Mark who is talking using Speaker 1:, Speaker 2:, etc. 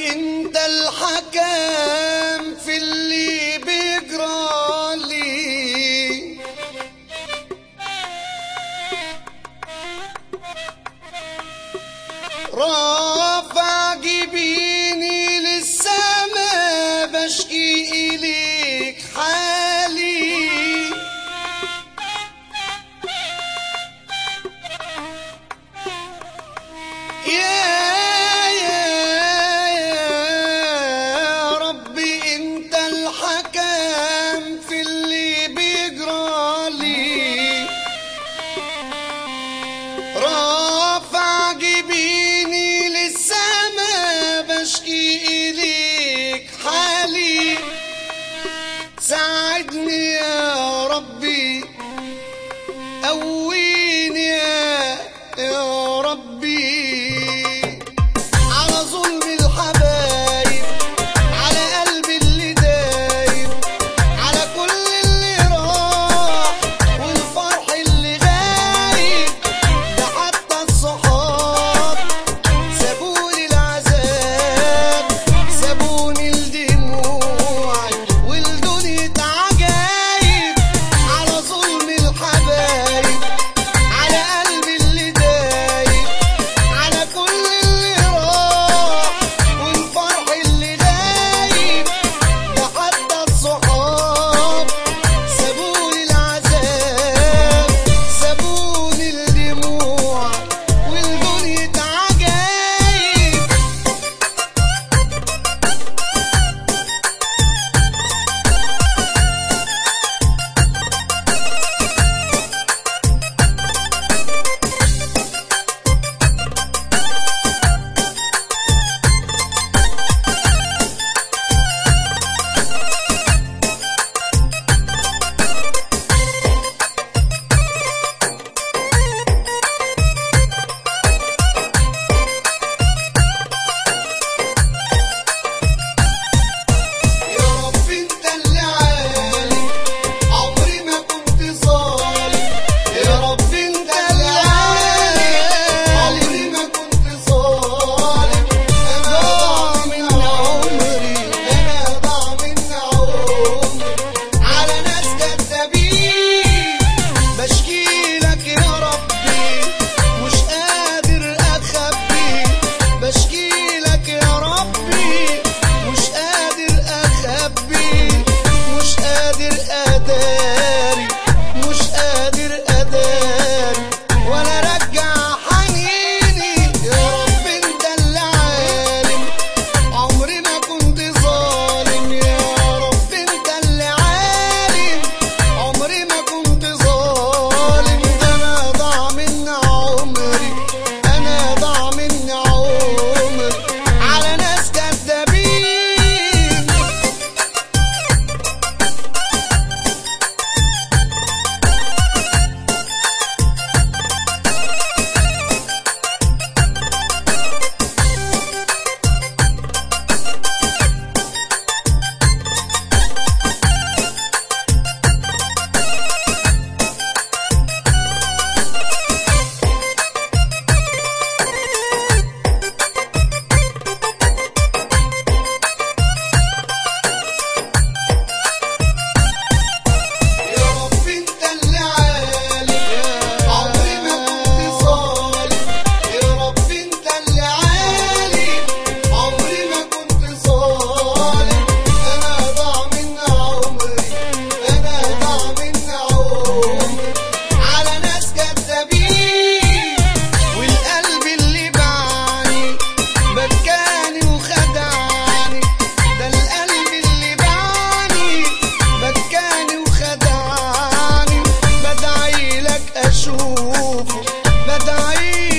Speaker 1: انت الحكم في اللي بيجرالي رافع جبيني للسما بشكي إليك حالي يا يا يا ربي انت الحكم في اللي بيجرالي رافع جبيني للسما بشكي إليك حالي ساعدني يا ربي قويني يا, يا ربي على ظلم الحبايب على قلبي اللي دايب على كل اللي راح والفرح اللي غايب ده حتى الصحاب سابوني العذاب سابوني الدموع والدنيا عجايب على ظلم الحبايب على قلبي اللي دايب على كل اللي راح والفرح اللي غايب ده حتى الصحاب سابوني العذاب سابوني الدموع والدنيا عجايب يا رب انت اللي عالم عمري ما كنت ظالم يا رب انت اللي عالم عمري ما كنت ظالم انا ضاع من عمري انا ضاع من عمري على ناس كدابين بشكي لك يا ربي مش قادر اخبي بشكي لك يا ربي مش قادر اخبي مش قادر اداري مش قادر اداري ولا ارجع حنيني يا رب انت اللي عالم عمري ما كنت ظالم يا رب انت اللي عالم عمري ما كنت ظالم ده انا ضاع من عمري انا ضاع من عمري على ناس كدابين يا رب انت اللي عالم عمري ما كنت ظالم يا رب انت اللي عالم عمري ما كنت ظالم انا ضاع من عمري انا ضاع من عمري على ناس كدابين والقلب اللي باعني بكاني وخدعني ده القلب اللي باعني بكاني وخدعني بدعي لك اشوفه بدعي